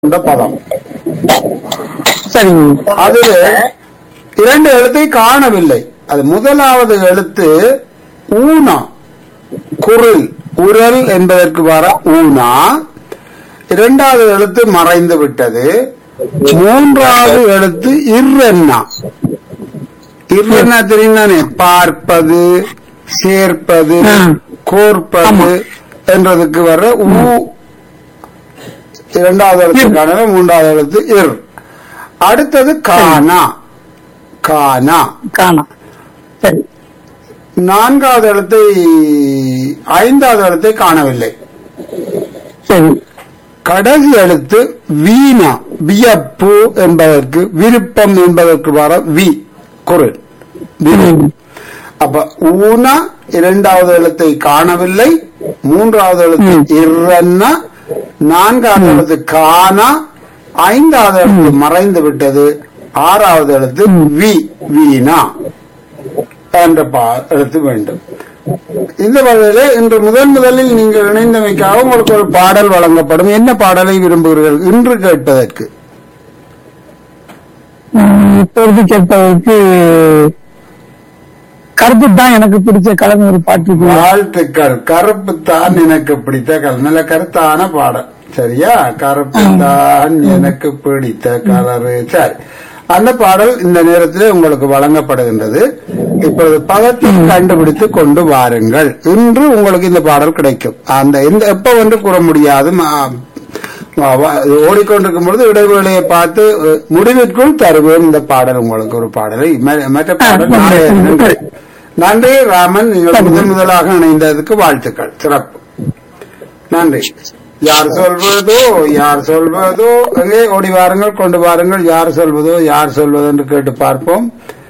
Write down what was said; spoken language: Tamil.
கொண்ட பதம் சரிங்க அதில் இரண்டு எழுத்தை காணவில்லை அது முதலாவது எழுத்து ஊனா குரல் உரல் என்பதற்கு வர ஊனா இரண்டாவது எழுத்து மறைந்து விட்டது மூன்றாவது எழுத்து இர்ரென்னா இர்ரென்னா தெரியும் தானே பார்ப்பது சேர்ப்பது ஆ. கோர்ப்பது என்றதுக்கு வர ஊ இரண்டாவது எழுத்து காணல மூன்றாவது எழுத்து இர் அடுத்தது கானா கானா காணா சரி நான்காவது எழுத்தை ஐந்தாவது எழுத்தை காணவில்லை சரி கடைசி எழுத்து வீணா வியப்பு என்பதற்கு விருப்பம் என்பதற்கு வர வி குரல் ம். அப்ப ஊனா இரண்டாவது எழுத்தை காணவில்லை மூன்றாவது எழுத்து ம். இர்ரன்னா நான்காவது எழுத்து கானா ஐந்தாவது எழுத்து மறைந்து விட்டது ஆறாவது எழுத்து வி வீணா என்ற பா- எழுத்து வேண்டும் இந்த வகையிலே இன்று முதன் முதலில் நீங்கள் இணைந்தமைக்காக உங்களுக்கு ஒரு பாடல் வழங்கப்படும் என்ன பாடலை விரும்புகிறீர்கள் இன்று கேட்பதற்கு ம், இப்பொழுது கேட்பதற்கு கருப்பு தான் எனக்கு பிடிச்ச கலந்து ஒரு பாட்டு இருக்கு. வாழ்த்துக்கள் கருப்பு தான் எனக்கு பிடித்த கலர் நல்ல கருத்தான பாடல் சரியா கருப்பு தான் எனக்கு பிடித்த கலரு சரி அந்த பாடல் இந்த நேரத்தில் உங்களுக்கு வழங்கப்படுகின்றது இப்பொழுது பதத்தை கண்டுபிடித்து கொண்டு வாருங்கள் இன்று உங்களுக்கு இந்த பாடல் கிடைக்கும் அந்த எந்த எப்ப வந்து கூற முடியாது ம- வ- வ- ஓடிக்கொண்டிருக்கும் பொழுது இடைவேளையை பார்த்து அஹ், முடிவிற்குள் தருவேன் இந்த பாடல் உங்களுக்கு ஒரு பாடலை ம- மற்ற பாடல் நாளைய தினம் கிடைக்கும். நன்றி ராமன் நீங்கள் முதன் முதலாக இணைந்ததுக்கு வாழ்த்துக்கள் சிறப்பு நன்றி யார் சொல்வதோ யார் சொல்வதோ அங்கே ஓடி வாருங்கள் கொண்டு வாருங்கள் யார் சொல்வதோ யார் சொல்வதோ என்று கேட்டு பார்ப்போம்